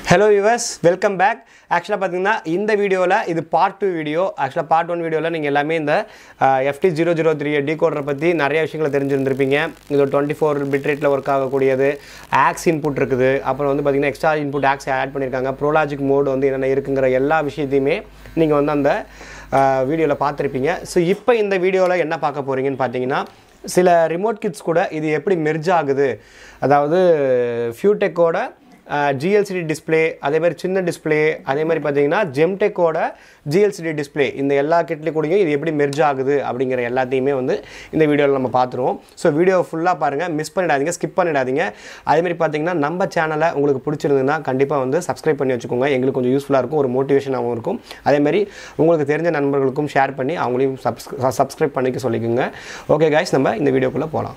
hello viewers welcome back ஆக்சுவலாக பார்த்தீங்கன்னா இந்த வீடியோவில் இது பார்ட் டூ வீடியோ ஆக்சுவலாக பார்ட் ஒன் வீடியோவில் நீங்கள் எல்லாமே இந்த எஃப்டி ஜீரோ ஜீரோ த்ரீ டீகோடரை பற்றி நிறைய விஷயங்களை தெரிஞ்சிருந்திருப்பீங்க இது ஒரு டுவெண்ட்டி ஃபோர் பிட் ரேட்டில் ஒர்க் ஆகக்கூடியது ஆக்ஸ் இன்புட் இருக்குது அப்புறம் வந்து பார்த்தீங்கன்னா எக்ஸ்ட்ரா இன்புட் ஆக்ஸ் ஆட் பண்ணியிருக்காங்க ப்ரோலாஜிக் மோடு வந்து என்னென்ன இருக்குங்கிற எல்லா விஷயத்தையுமே நீங்கள் வந்து அந்த வீடியோவில் பார்த்துருப்பீங்க ஸோ இப்போ இந்த வீடியோவில் என்ன பார்க்க போகிறீங்கன்னு பார்த்தீங்கன்னா சில ரிமோட் கிட்ஸ் கூட இது எப்படி மெர்ஜ் ஆகுது அதாவது ஃபியூடெக்கோட ஜிஎல்சிடி டிஸ்பிளே அதே மாதிரி சின்ன டிஸ்பிளே அதே மாதிரி பார்த்தீங்கன்னா ஜெம்டெக்கோட ஜிஎல்சிடி டிஸ்பிளே இந்த எல்லா கிட்லேயும் கூடயும் இது எப்படி மெர்ஜ் ஆகுது அப்படிங்கிற எல்லாத்தையுமே வந்து இந்த வீடியோவில் நம்ம பார்த்துருவோம் ஸோ வீடியோ ஃபுல்லாக பாருங்கள் மிஸ் பண்ணிடாதீங்க ஸ்கிப் பண்ணிடாதீங்க அதே மாதிரி பார்த்தீங்கன்னா நம்ம சேனலை உங்களுக்கு பிடிச்சிருந்ததுன்னா கண்டிப்பாக வந்து சப்ஸ்கிரைப் பண்ணி வச்சுக்கோங்க எங்களுக்கு கொஞ்சம் யூஸ்ஃபுல்லாக இருக்கும் ஒரு மோட்டிவேஷனாகவும் இருக்கும் அதே மாதிரி உங்களுக்கு தெரிஞ்ச நண்பர்களுக்கும் ஷேர் பண்ணி அவங்களையும் சப்ஸ்க் சப்ஸ்கிரைப் பண்ணிக்க சொல்லிக்கோங்க ஓகே காய்ஸ் நம்ம இந்த வீடியோக்குள்ளே போகலாம்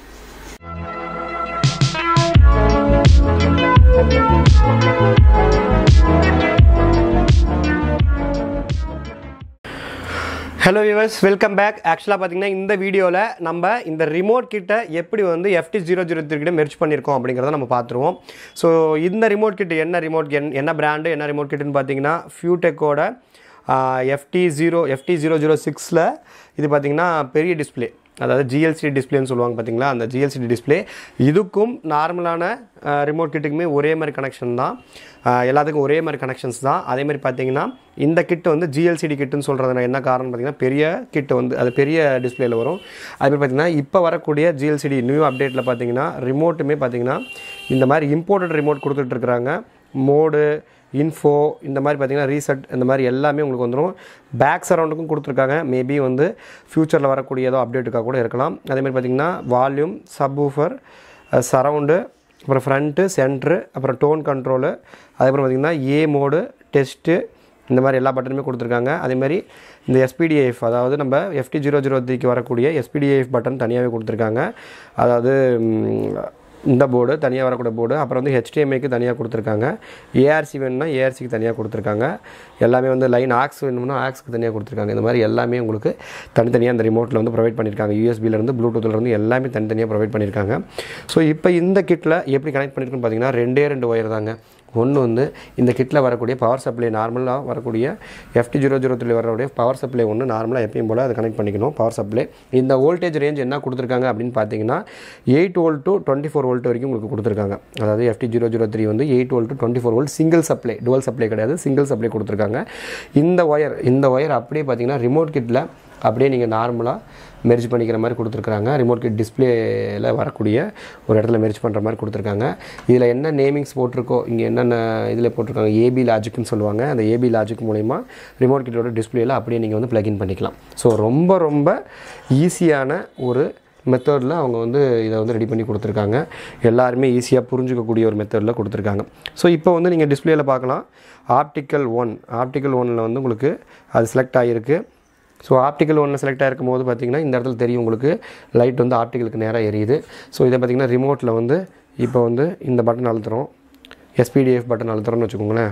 ஹலோ வியூவர்ஸ் வெல்கம் பேக் ஆக்சுவலாக பார்த்தீங்கன்னா இந்த வீடியோவில் நம்ம இந்த ரிமோட் கிட்ட எப்படி வந்து எஃப்டி ஜீரோ ஜீரோ த்ரீ கிட்ட மெர்ச் பண்ணியிருக்கோம் அப்படிங்கிறத நம்ம பார்த்துருவோம் ஸோ இந்த ரிமோட் கிட்ட என்ன ரிமோட் என் என்ன பிராண்டு என்ன ரிமோட் கிட்டுன்னு பார்த்தீங்கன்னா ஃபியூடெக்கோட FT zero FT zero zero சிக்ஸில் இது பார்த்திங்கன்னா பெரிய டிஸ்பிளே அதாவது ஜிஎல்சிடி டிஸ்பிளேன்னு சொல்லுவாங்க பார்த்தீங்களா அந்த ஜிஎல்சிடி டிஸ்பிளே இதுக்கும் நார்மலான ரிமோட் கிட்டுக்குமே ஒரே மாதிரி கனெக்ஷன் தான் எல்லாத்துக்கும் ஒரே மாதிரி கனெக்ஷன்ஸ் தான் அதே மாதிரி பார்த்தீங்கன்னா இந்த கிட்டு வந்து ஜிஎல்சிடி கிட்டுன்னு சொல்கிறது என்ன காரணம் பார்த்தீங்கன்னா பெரிய கிட்டு வந்து அது பெரிய டிஸ்பிளேல வரும் அதுமாதிரி பார்த்தீங்கன்னா இப்போ வரக்கூடிய ஜிஎல்சிடி நியூ அப்டேட்டில் பார்த்தீங்கன்னா ரிமோட்டுமே பார்த்தீங்கன்னா இந்த மாதிரி இம்போர்ட்டட் ரிமோட் கொடுத்துட்ருக்குறாங்க மோடு இன்ஃபோ இந்த மாதிரி பார்த்தீங்கன்னா ரீசெட் இந்த மாதிரி எல்லாமே உங்களுக்கு வந்துடும் பேக் சரௌண்டுக்கும் கொடுத்துருக்காங்க மேபி வந்து ஃப்யூச்சரில் வரக்கூடிய ஏதோ அப்டேட்டுக்காக கூட இருக்கலாம் அதேமாதிரி பார்த்தீங்கன்னா வால்யூம் சப்வூஃபர் சரவுண்டு அப்புறம் ஃப்ரண்ட்டு சென்ட்ரு அப்புறம் டோன் கண்ட்ரோலு அதுக்கப்புறம் பார்த்திங்கன்னா ஏ மோடு டெஸ்ட்டு இந்த மாதிரி எல்லா பட்டனுமே கொடுத்துருக்காங்க அதேமாதிரி இந்த எஸ்பிடிஎஃப் அதாவது நம்ம எஃப்டி ஜீரோ ஜீரோ த்ரீக்கு வரக்கூடிய எஸ்பிடிஎஃப் பட்டன் தனியாகவே கொடுத்துருக்காங்க அதாவது இந்த போர்டு தனியாக வரக்கூடிய போர்டு அப்புறம் வந்து ஹெச்டிஎம்ஐக்கு தனியாக கொடுத்துருக்காங்க ஏஆர்சி வேணும்னா ஏஆர்சிக்கு தனியாக கொடுத்துருக்காங்க எல்லாமே வந்து லைன் ஆக்ஸ் வேணும்னா ஆக்ஸ்க்கு தனியாக கொடுத்துருக்காங்க இந்த மாதிரி எல்லாமே உங்களுக்கு தனித்தனியாக அந்த ரிமோட்டில் வந்து ப்ரொவைட் பண்ணியிருக்காங்க யூஎஸ்பியிலேருந்து ப்ளூடூத்லேருந்து எல்லாமே தனித்தனியாக ப்ரொவைட் பண்ணியிருக்காங்க ஸோ இப்போ இந்த கிட்டில் எப்படி கனெக்ட் பண்ணியிருக்குன்னு பார்த்தீங்கன்னா ரெண்டே ரெண்டு ஒயர் தாங்க ஒன்று வந்து இந்த கிட்டில் வரக்கூடிய பவர் சப்ளை நார்மலாக வரக்கூடிய எஃப்டி ஜீரோ ஜீரோ த்ரீ வரக்கூடிய பவர் சப்ளை ஒன்று நார்மலாக எப்பயும் போல் அதை கனெக்ட் பண்ணிக்கணும் பவர் சப்ளை இந்த வோல்டேஜ் ரேஞ்ச் என்ன கொடுத்துருக்காங்க அப்படின்னு பார்த்தீங்கன்னா eight volt to twenty four volt வரைக்கும் உங்களுக்கு கொடுத்துருக்காங்க அதாவது எஃப்டி ஜீரோ ஜீரோ த்ரீ வந்து eight volt to twenty four volt single supply dual supply கிடையாது சிங்கிள் சப்ளை கொடுத்துருக்காங்க இந்த ஒயர் இந்த ஒயர் அப்படியே பார்த்தீங்கன்னா ரிமோட் கிட்டில் அப்படியே நீங்கள் நார்மலாக மெர்ஜ் பண்ணிக்கிற மாதிரி கொடுத்துருக்காங்க ரிமோட் கிட் டிஸ்பிளேயில் வரக்கூடிய ஒரு இடத்துல மெர்ஜ் பண்ணுற மாதிரி கொடுத்துருக்காங்க இதில் என்ன நேமிங்ஸ் போட்டிருக்கோ இங்கே என்னென்ன இதில் போட்டிருக்காங்க ஏபி லாஜிக்னு சொல்லுவாங்க அந்த ஏபி லாஜிக் மூலிமா ரிமோட் கிட்டோட டிஸ்பிளேயில் அப்படியே நீங்கள் வந்து ப்ளக்இன் பண்ணிக்கலாம் ஸோ ரொம்ப ரொம்ப ஈஸியான ஒரு மெத்தடில் அவங்க வந்து இதை வந்து ரெடி பண்ணி கொடுத்துருக்காங்க எல்லாருமே ஈஸியாக புரிஞ்சுக்கக்கூடிய ஒரு மெத்தடில் கொடுத்துருக்காங்க ஸோ இப்போ வந்து நீங்கள் டிஸ்பிளேயில் பார்க்கலாம் ஆப்டிக்கல் ஒன் ஆப்டிக்கல் ஒனில் வந்து உங்களுக்கு அது செலக்ட் ஆகிருக்கு ஸோ ஆப்டிக்கல் ஒன்று செலக்ட் ஆகிருக்கும் போது பார்த்திங்கன்னா இந்த இடத்துல தெரியும் உங்களுக்கு லைட் வந்து ஆப்டிக்கலுக்கு நேராக எரியுது ஸோ இதை பார்த்திங்கன்னா ரிமோட்டில் வந்து இப்போ வந்து இந்த பட்டன் அழுத்துறோம் எஸ்பிடிஎஃப் பட்டன் அழுத்துறோம்னு வச்சுக்கோங்களேன்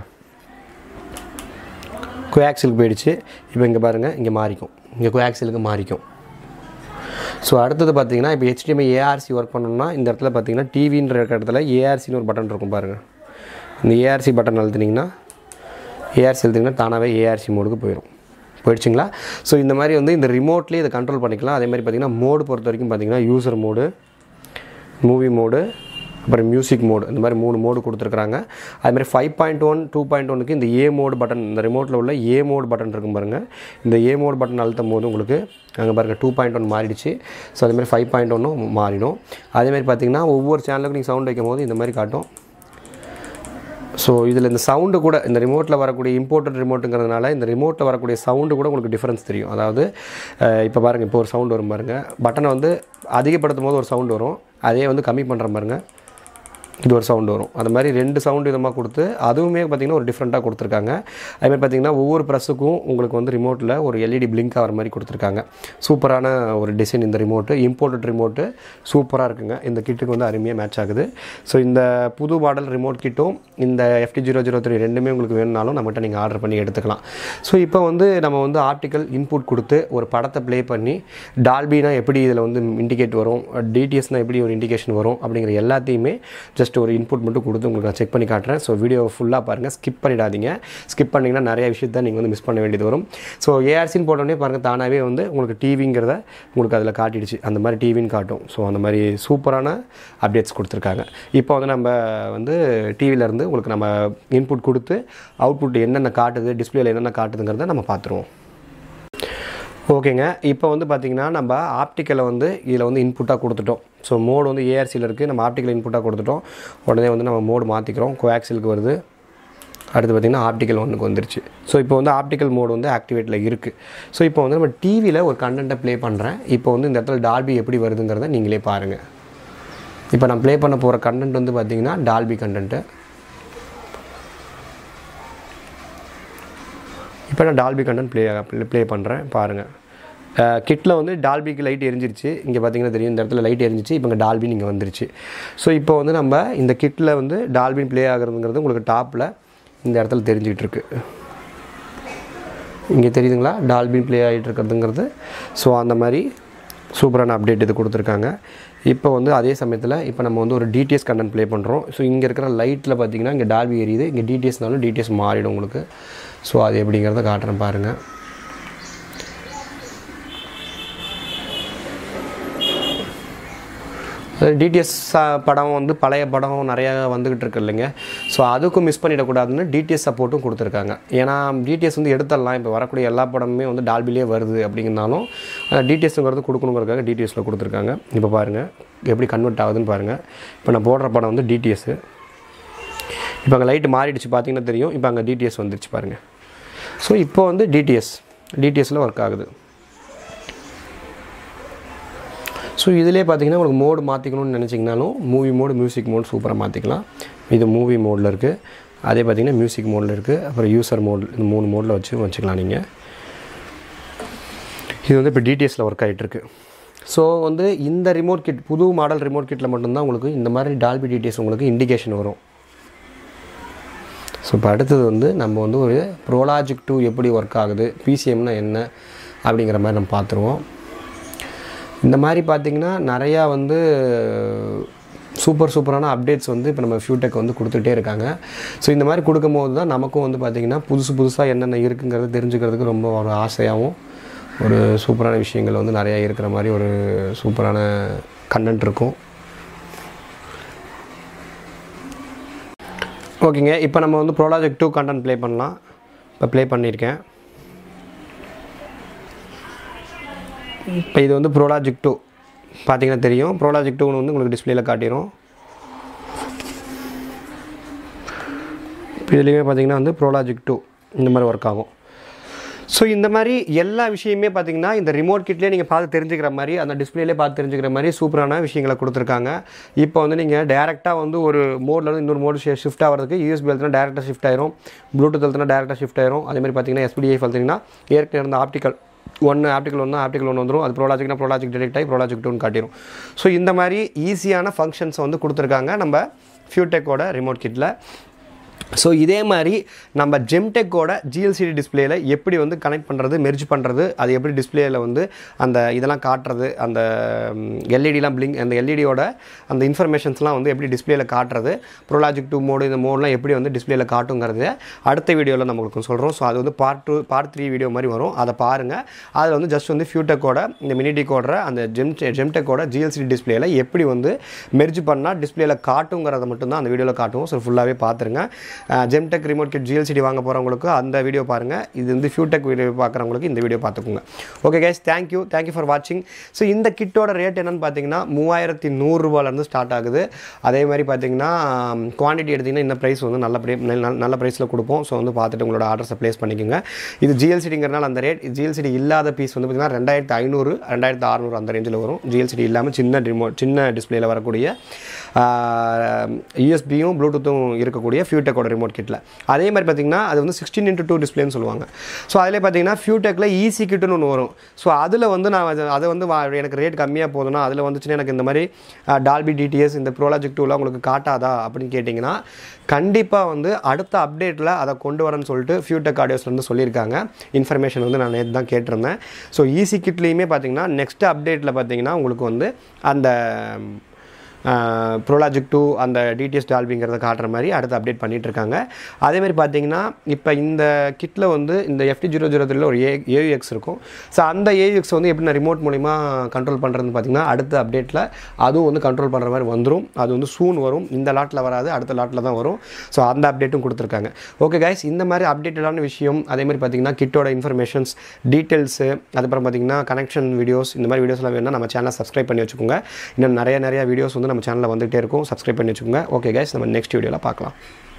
கோஆக்சிலுக்கு போயிடுச்சு இப்போ இங்கே பாருங்கள் இங்கே மாறிக்கும் இங்கே கோஆக்சிலுக்கு மாறிக்கும் ஸோ அடுத்தது பார்த்தீங்கன்னா இப்போ ஹெச்டிஎம்ஐ ஏஆர்சி ஒர்க் பண்ணணும்னா இந்த இடத்துல பார்த்தீங்கன்னா டிவின்ற இருக்க இடத்துல ஏஆர்சின்னு ஒரு பட்டன் இருக்கும் பாருங்கள் இந்த ஏஆர்சி பட்டன் அழுத்தினீங்கன்னா ஏஆர்சி அழுத்திங்கன்னா தானாகவே ஏஆர்சி மோடுக்கு போயிடும் போயிடுச்சுங்களா ஸோ இந்த மாதிரி வந்து இந்த ரிமோட்லேயே இதை கண்ட்ரோல் பண்ணிக்கலாம் அதே மாதிரி பார்த்திங்கன்னா மோடு பொறுத்த வரைக்கும் பார்த்திங்கன்னா யூசர் மோடு மூவி மோடு அப்புறம் மியூசிக் மோடு இந்த மாதிரி மூணு மோடு கொடுத்துருக்குறாங்க அதுமாதிரி five point one two point ஒனுக்கு இந்த ஏ மோடு பட்டன் இந்த ரிமோட்டில் உள்ள ஏ மோடு பட்டன் இருக்கும் பாருங்கள் இந்த ஏ மோடு பட்டன் அழுத்தும் போது உங்களுக்கு அங்கே பாருங்கள் டூ பாயிண்ட் ஒன் மாறிடுச்சு ஸோ அதேமாதிரி ஃபைவ் பாயிண்ட் ஒன்றும் மாறிடும் அதேமாதிரி பார்த்திங்கன்னா ஒவ்வொரு சேனலுக்கும் நீங்கள் சவுண்ட் வைக்கும் போது இந்த மாதிரி காட்டும் ஸோ இதில் இந்த சவுண்டு கூட இந்த ரிமோட்டில் வரக்கூடிய இம்போர்ட்டட் ரிமோட்டுங்கிறதுனால இந்த ரிமோட்டில் வரக்கூடிய சவுண்டு கூட உங்களுக்கு டிஃப்ரென்ஸ் தெரியும் அதாவது இப்போ பாருங்கள் இப்போ ஒரு சவுண்டு வரும் பாருங்கள் பட்டனை வந்து அதிகப்படுத்தும் போது ஒரு சவுண்டு வரும் அதே வந்து கம்மி பண்ணுற பாருங்கள் இது ஒரு சவுண்டு வரும் அது மாதிரி ரெண்டு சவுண்டு விதமாக கொடுத்து அதுவுமே பார்த்திங்கன்னா ஒரு டிஃப்ரெண்ட்டாக கொடுத்துருக்காங்க அதுமாதிரி பார்த்திங்கன்னா ஒவ்வொரு ப்ரெஸ்ஸுக்கும் உங்களுக்கு வந்து ரிமோட்டில் ஒரு எல்இடி பிளிங்க் ஆகிற மாதிரி கொடுத்துருக்காங்க சூப்பரான ஒரு டிசைன் இந்த ரிமோட்டு இம்போர்ட்டட் ரிமோட்டு சூப்பராக இருக்குங்க இந்த கிட்டுக்கு வந்து அருமையாக மேட்ச் ஆகுது ஸோ இந்த புது மாடல் ரிமோட் கிட்டும் இந்த எஃப்டி ஜீரோ ஜீரோ த்ரீ ரெண்டுமே உங்களுக்கு வேணும்னாலும் நம்மகிட்ட நீங்கள் ஆர்டர் பண்ணி எடுத்துக்கலாம் ஸோ இப்போ வந்து நம்ம வந்து ஆர்டிக்கல் இன்புட் கொடுத்து ஒரு படத்தை ப்ளே பண்ணி டால்பினா எப்படி இதில் வந்து இண்டிகேட் வரும் டிடிஎஸ்னால் எப்படி ஒரு இண்டிகேஷன் வரும் அப்படிங்கிற எல்லாத்தையுமே ஜஸ்ட் ஒரு இன்புட் மட்டும் கொடுத்து உங்களுக்கு நான் செக் பண்ணி காட்டுறேன் ஸோ வீடியோ ஃபுல்லாக பாருங்கள் ஸ்கிப் பண்ணிடாதீங்க ஸ்கிப் பண்ணிங்கன்னா நிறைய விஷயத்தை நீங்கள் வந்து மிஸ் பண்ண வேண்டியது வரும் ஸோ ஏஆர்சின்னு போட்டோடனே பாருங்கள் தானாகவே வந்து உங்களுக்கு டிவிங்கிறத உங்களுக்கு அதில் காட்டிடுச்சு அந்த மாதிரி டிவின்னு காட்டும் ஸோ அந்த மாதிரி சூப்பரான அப்டேட்ஸ் கொடுத்துருக்காங்க இப்போ வந்து நம்ம வந்து டிவியிலேருந்து உங்களுக்கு நம்ம இன்புட் கொடுத்து அவுட்புட் என்னென்ன காட்டுது டிஸ்பிளேல என்னென்ன காட்டுதுங்கிறத நம்ம பார்த்துருவோம் ஓகேங்க இப்போ வந்து பார்த்திங்கன்னா நம்ம ஆப்டிக்கலை வந்து இதில் வந்து இன்புட்டாக கொடுத்துட்டோம் ஸோ மோடு வந்து ஏஆர்சியில் இருக்குது நம்ம ஆப்டிக்கல் இன்புட்டாக கொடுத்துட்டோம் உடனே வந்து நம்ம மோடு மாற்றிக்கிறோம் கோஆக்சிலுக்கு வருது அடுத்து பார்த்திங்கன்னா ஆப்டிக்கல் ஒன்றுக்கு வந்துருச்சு ஸோ இப்போ வந்து ஆப்டிக்கல் மோடு வந்து ஆக்டிவேட்டில் இருக்குது ஸோ இப்போ வந்து நம்ம டிவியில் ஒரு கண்டென்ட்டை ப்ளே பண்ணுறேன் இப்போ வந்து இந்த இடத்துல டால்பி எப்படி வருதுங்கிறத நீங்களே பாருங்கள் இப்போ நான் ப்ளே பண்ண போகிற கண்டென்ட் வந்து பார்த்திங்கன்னா டால்பி கண்டென்ட்டு இப்போ நான் டால்பி கண்டென்ட் ப்ளே ப்ளே பண்ணுறேன் பாருங்கள் கிட்டில் வந்து டால்பிக்கு லைட் எரிஞ்சிருச்சு இங்கே பார்த்தீங்கன்னா தெரியும் இந்த இடத்துல லைட் எரிஞ்சிச்சு இப்போ இங்கே டால்பின் இங்கே வந்துருச்சு ஸோ இப்போ வந்து நம்ம இந்த கிட்டில் வந்து டால்பின் ப்ளே ஆகுறதுங்கிறது உங்களுக்கு டாப்பில் இந்த இடத்துல தெரிஞ்சிக்கிட்டு இருக்கு இங்கே தெரியுதுங்களா டால்பின் ப்ளே ஆகிட்டு இருக்கிறதுங்கிறது ஸோ அந்த மாதிரி சூப்பரான அப்டேட் இது கொடுத்துருக்காங்க இப்போ வந்து அதே சமயத்தில் இப்போ நம்ம வந்து ஒரு டிடிஎஸ் கண்டென்ட் ப்ளே பண்ணுறோம் ஸோ இங்கே இருக்கிற லைட்டில் பார்த்தீங்கன்னா இங்கே டால்பி எரியுது இங்கே டிடிஎஸ்னாலும் டிடிஎஸ் மாறிடும் உங்களுக்கு ஸோ அது எப்படிங்கிறத காட்டுறேன் பாருங்கள் டிடிஎஸ் படம் வந்து பழைய படம் நிறையா வந்துக்கிட்டு இருக்கு இல்லைங்க ஸோ அதுக்கும் மிஸ் பண்ணிடக்கூடாதுன்னு டிடிஎஸ் சப்போர்ட்டும் கொடுத்துருக்காங்க ஏன்னா டிடிஎஸ் வந்து எடுத்துடலாம் இப்போ வரக்கூடிய எல்லா படமுமே வந்து டால்பிலே வருது அப்படிங்கிறனாலும் டிடிஎஸ்ங்கிறது கொடுக்கணுங்கிறதுக்காக டிடிஎஸில் கொடுத்துருக்காங்க இப்போ பாருங்கள் எப்படி கன்வெர்ட் ஆகுதுன்னு பாருங்கள் இப்போ நான் போடுற படம் வந்து டிடிஎஸ்ஸு இப்போ அங்கே லைட்டு மாறிடுச்சு பார்த்தீங்கன்னா தெரியும் இப்போ அங்கே டிடிஎஸ் வந்துருச்சு பாருங்கள் ஸோ இப்போ வந்து டிடிஎஸ் டிடிஎஸில் ஒர்க் ஆகுது ஸோ இதிலே பார்த்தீங்கன்னா உங்களுக்கு மோடு மாற்றிக்கணும்னு நினச்சிங்கனாலும் மூவி மோடு மியூசிக் மோடு சூப்பராக மாற்றிக்கலாம் இது மூவி மோடில் இருக்குது அதே பார்த்தீங்கன்னா மியூசிக் மோடில் இருக்குது அப்புறம் யூசர் மோட் இந்த மூணு மோடில் வச்சு வச்சுக்கலாம் நீங்கள் இது வந்து இப்போ டிடிஎஸில் ஒர்க் ஆகிட்டுருக்கு ஸோ வந்து இந்த ரிமோட் கிட் புது மாடல் ரிமோட் கிட்டில் மட்டும்தான் உங்களுக்கு இந்த மாதிரி டால்பி டிடிஎஸ் உங்களுக்கு இண்டிகேஷன் வரும் ஸோ இப்போ அடுத்தது வந்து நம்ம வந்து ஒரு ப்ரோலாஜிக் டூ எப்படி ஒர்க் ஆகுது பிசிஎம்னா என்ன அப்படிங்கிற மாதிரி நம்ம பார்த்துருவோம் இந்த மாதிரி பார்த்திங்கன்னா நிறையா வந்து சூப்பர் சூப்பரான அப்டேட்ஸ் வந்து இப்போ நம்ம ஃபியூடெக் வந்து கொடுத்துட்டே இருக்காங்க ஸோ இந்த மாதிரி கொடுக்கும்போது தான் நமக்கும் வந்து பார்த்திங்கன்னா புதுசு புதுசாக என்னென்ன இருக்குங்கிறது தெரிஞ்சுக்கிறதுக்கு ரொம்ப ஒரு ஆசையாகவும் ஒரு சூப்பரான விஷயங்கள் வந்து நிறையா இருக்கிற மாதிரி ஒரு சூப்பரான கண்டென்ட் இருக்கும் ஓகேங்க இப்போ நம்ம வந்து ப்ரோலாஜெக்ட் டூ கண்டென்ட் ப்ளே பண்ணலாம் இப்போ ப்ளே பண்ணியிருக்கேன் இப்போ இது வந்து ப்ரோலாஜிக் டூ பார்த்தீங்கன்னா தெரியும் ப்ரோலாஜிக் டூன்னு வந்து உங்களுக்கு டிஸ்பிளேயில் காட்டிடும் இப்போ இதுலேயுமே பார்த்தீங்கன்னா வந்து ப்ரோலாஜிக் டூ இந்த மாதிரி ஒர்க் ஆகும் ஸோ இந்த மாதிரி எல்லா விஷயமே பார்த்தீங்கன்னா இந்த ரிமோட் கிட்லேயே நீங்கள் பார்த்து தெரிஞ்சுக்கிற மாதிரி அந்த டிஸ்பிளேலே பார்த்து தெரிஞ்சுக்கிற மாதிரி சூப்பரான விஷயங்களை கொடுத்துருக்காங்க இப்போ வந்து நீங்கள் டேரெக்டாக வந்து ஒரு மோடில் வந்து இன்னொரு மோடு ஷிஃப்ட் ஆகிறதுக்கு யூஎஸ்பி எழுத்துனா டேரெக்டாக ஷிஃப்ட் ஆயிரும் ப்ளூடூத் எழுத்துனா டேரெக்டாக ஷிஃப்ட் ஆயிரும் அதே மாதிரி பார்த்தீங்கன்னா எஸ்பிடிஐ பார்த்தீங்கன்னா ஏற்கனவே இருந்த ஆப்டிக்கல் ஒன்று ஆப்டிக்கல் ஒன்று ஆப்டிக்கல் ஒன்று வந்துடும் அது ப்ரோலாஜிக்னா ப்ரோலாஜிக் டிடெக்ட் ஆகி ப்ரோலாஜிக் டூன்னு காட்டிடும் ஸோ இந்த மாதிரி ஈஸியான ஃபங்க்ஷன்ஸை வந்து கொடுத்துருக்காங்க நம்ம ஃபியூடெக்கோட ரிமோட் கிட்டில் ஸோ இதே மாதிரி நம்ம ஜெம்டெக்கோட ஜிஎல்சிடி டிஸ்பிளேயில் எப்படி வந்து கனெக்ட் பண்ணுறது மெர்ஜ் பண்ணுறது அது எப்படி டிஸ்பிளேயில் வந்து அந்த இதெல்லாம் காட்டுறது அந்த எல்இடிலாம் பிளிங் அந்த எல்இடியோட அந்த இன்ஃபர்மேஷன்ஸ்லாம் வந்து எப்படி டிஸ்பிளேயில் காட்டுறது ப்ரோலாஜிக் டூ மோடு இந்த மோட்லாம் எப்படி வந்து டிஸ்பிளேயில் காட்டுங்கிறது அடுத்த வீடியோவில் நம்ம உங்களுக்கு சொல்கிறோம் ஸோ அது வந்து part two part three video மாதிரி வரும் அதை பாருங்கள் அதில் வந்து ஜஸ்ட் வந்து ஃபியூடெக்கோட இந்த மினிடிக்கோட அந்த ஜெம் ஜெம்டெக்கோட ஜிஎல்சிடி டிஸ்பிளேயில் எப்படி வந்து மெர்ஜ் பண்ணால் டிஸ்பிளேயில் காட்டுங்கிறத மட்டும்தான் அந்த வீடியோவில் காட்டுவோம் ஸோ ஃபுல்லாகவே பார்த்துருங்க ஜெம்டெக் ரிமோட் கிட் ஜிஎல்சிடி வாங்க போகிறவங்களுக்கு அந்த வீடியோ பாருங்கள் இது வந்து ஃபியூடெக் வீடியோ பார்க்குறவங்களுக்கு இந்த வீடியோ பார்த்துக்கோங்க okay guys thank you thank you for வாட்சிங் ஸோ இந்த கிட்டோட ரேட் என்னென்னு பார்த்தீங்கன்னா மூவாயிரத்தி நூறுரூவாலேருந்து ஸ்டார்ட் ஆகுது அதே மாதிரி பார்த்தீங்கன்னா குவான்டிட்டி எடுத்திங்கன்னா இந்த ப்ரைஸ் வந்து நல்ல ப்ரை நல்ல ப்ரைஸில் கொடுப்போம் ஸோ வந்து பார்த்துட்டு உங்களோட ஆர்டர்ஸை ப்ளேஸ் பண்ணிக்கோங்க இது ஜிஎல்சிடிங்கிறனால அந்த ரேட் ஜிஎல்சிடி இல்லாத பீஸ் வந்து பார்த்திங்கன்னா ரெண்டாயிரத்து ஐநூறு ரெண்டாயிரத்து அறநூறு அந்த ரேஞ்சில் வரும் ஜிஎல்சிடி இல்லாமல் சின்ன ரிமோட் சின்ன டிஸ்பிளேயில் வரக்கூடிய யூஎஸ்பியும் ப்ளூடூத்தும் இருக்கக்கூடிய ஃபியூடெக்கோட ரிமோட் கிட்டில் அதே மாதிரி பார்த்தீங்கன்னா அது வந்து சிக்ஸ்டீன் இன்ட்டு டூ டிஸ்பிளேன்னு சொல்லுவாங்க ஸோ அதில் பார்த்தீங்கன்னா ஃபியூடெக்கில் ஈஸி கிட்டுன்னு ஒன்று வரும் ஸோ அதில் வந்து நான் அது- அதை வந்து வா- எனக்கு ரேட் கம்மியாக போதுன்னா அதில் வந்துச்சுன்னா எனக்கு இந்த மாதிரி டால்பி டிடிஎஸ் இந்த ப்ரோலாஜிக் டூலாம் உங்களுக்கு காட்டாதா அப்படின்னு கேட்டிங்கன்னா கண்டிப்பாக வந்து அடுத்த அப்டேட்டில் அதை கொண்டு வரேன்னு சொல்லிட்டு ஃபியூடெக் ஆடியோஸ்லேருந்து சொல்லியிருக்காங்க இன்ஃபர்மேஷன் வந்து நான் நேற்று தான் கேட்டிருந்தேன் ஸோ ஈஸி கிட்லேயுமே பார்த்தீங்கன்னா நெக்ஸ்ட் அப்டேட்டில் பார்த்தீங்கன்னா உங்களுக்கு வந்து அந்த ப்ரோலாஜிக் டூ அந்த டிடிஎஸ் டால்பிங்கிறத காட்டுற மாதிரி அடுத்து அப்டேட் பண்ணிட்டு இருக்காங்க அதே மாதிரி பார்த்தீங்கன்னா இப்போ இந்த கிட்டில் வந்து இந்த எஃப்டி ஜீரோ ஜீரோ த்ரீல ஒரு ஏ ஏயுஎக்ஸ் இருக்கும் ஸோ அந்த ஏயுஎக்ஸ் வந்து எப்படி நான் ரிமோட் மூலிமா கண்ட்ரோல் பண்ணுறதுன்னு பார்த்தீங்கன்னா அடுத்த அப்டேட்டில் அதுவும் வந்து கண்ட்ரோல் பண்ணுற மாதிரி வந்துடும் அது வந்து சூன் வரும் இந்த லாட்டில் வராது அடுத்த லாட்டில் தான் வரும் ஸோ அந்த அப்டேட்டும் கொடுத்துருக்காங்க ஓகே கைஸ் இந்த மாதிரி அப்டேட்டடான விஷயம் அதே மாதிரி பார்த்தீங்கன்னா கிட்டோட இன்ஃபர்மேஷன்ஸ் டீட்டெயில்ஸு அதுக்கப்புறம் பார்த்தீங்கன்னா கனெக்ஷன் வீடியோஸ் இந்த மாதிரி வீடியோஸ்லாம் வேணும்னா நம்ம சேனலை சப்ஸ்கிரைப் பண்ணி வச்சுக்கோங்க இன்னும் நிறைய நிறைய வீடியோஸ் வந்து நம்ம சேனலில் வந்துகிட்டே இருக்கும் சப்ஸ்கிரைப் பண்ணி வச்சுக்கோங்க ஓகே கைஸ் நம்ம நெக்ஸ்ட் வீடியோவில் பார்க்கலாம்